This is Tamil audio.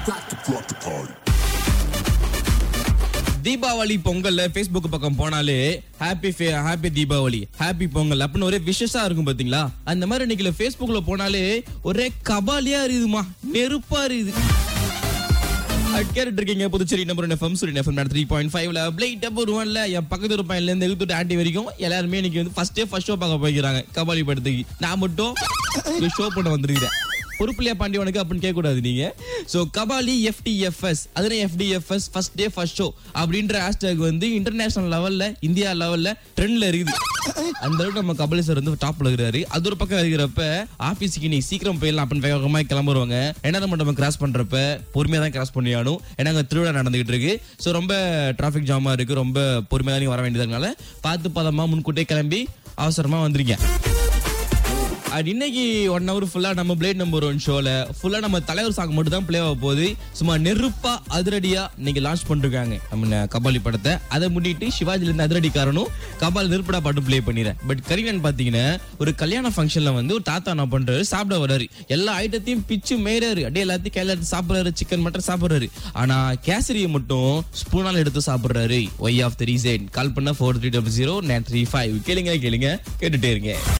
தீபாவளி பொங்கல்ல Facebook பக்கம் போனாலே happy happy Deepavali happy Pongal அப்படின்னு ஒரே விஷஸா இருக்கும் பாத்தீங்களா அந்த மாதிரி இன்னைக்கு Facebookல போனாலே ஒரே கபாலியா இருக்குதுமா நெருப்பா இருக்குது அது கேட்டுட்டு இருக்கீங்க Puducherry number FM Suriyan FM three point ஃபைவ்ல பிளேட் நம்பர் ஒன்ல என் பக்கத்து ஒரு பையன்ல இருந்து எழுத்துட்டு ஆண்டி வரைக்கும் எல்லாருமே இன்னைக்கு வந்து ஃபர்ஸ்ட் டே ஃபர்ஸ்ட் ஷோ பார்க்க போய்க்கிறாங்க கபாலி படத்துக்கு நான் மட்டும் ஷோ பண்ண வந்திருக்கிறேன் பொறுப்புலையா பாண்டியவனுக்கு அப்படின்னு கேட்க கூடாது நீங்க சோ கபாலி எஃப்டிஎஃப்எஸ் அதுல FDFS first day first show அப்படின்ற ஹேஷ்டேக் வந்து இன்டர்நேஷனல் லெவல்ல இந்தியா லெவல்ல ட்ரெண்ட்ல இருக்குது அந்த அளவுக்கு நம்ம கபாலி சார் வந்து டாப்ல இருக்கிறாரு அது ஒரு பக்கம் இருக்கிறப்ப ஆபீஸ்க்கு நீ சீக்கிரம் போயிடலாம் அப்படின்னு வேகமா கிளம்புறவங்க என்ன நம்ம கிராஸ் பண்றப்ப பொறுமையா தான் கிராஸ் பண்ணி ஆகணும் ஏன்னா அங்க திருவிழா நடந்துகிட்டு இருக்கு சோ ரொம்ப டிராபிக் ஜாமா இருக்கு ரொம்ப பொறுமையா தான் நீங்க வர வேண்டியதுனால பார்த்து பதமா முன்கூட்டியே கிளம்பி அவசரமா வந்திருக்கேன் அது இன்னைக்கு ஒன் ஹவர் ஃபுல்லா நம்ம பிளேட் நம்பர் ஒன் ஷோல ஃபுல்லா நம்ம தலைவர் சாங் மட்டும் தான் ப்ளே ஆக போகுது சும்மா நெருப்பா அதிரடியா இன்னைக்கு லான்ச் பண்ணிருக்காங்க நம்ம ந- கபாலி படத்தை அதை முன்னிட்டு சிவாஜில இருந்து அதிரடிக்காரனும் கபால் நெருப்படா பாட்டு ப்ளே பண்ணிடுறேன் பட் கரீனன் பாத்தீங்கன்னா ஒரு கல்யாண ஃபங்க்ஷன்ல வந்து ஒரு தாத்தா என்ன பண்றாரு சாப்பிட வராரு எல்லா ஐட்டத்தையும் பிச்சு மேறாரு அப்படியே எல்லாத்தையும் கையில எடுத்து சாப்பிடுறாரு சிக்கன் மட்டன் சாப்பிடுறாரு ஆனா கேசரியை மட்டும் ஸ்பூனால் எடுத்து சாப்பிடுறாரு why of the reason call பண்ண four three double zero nine three five கேளுங்க கேளுங்க கேட்டுட்டே இருங்க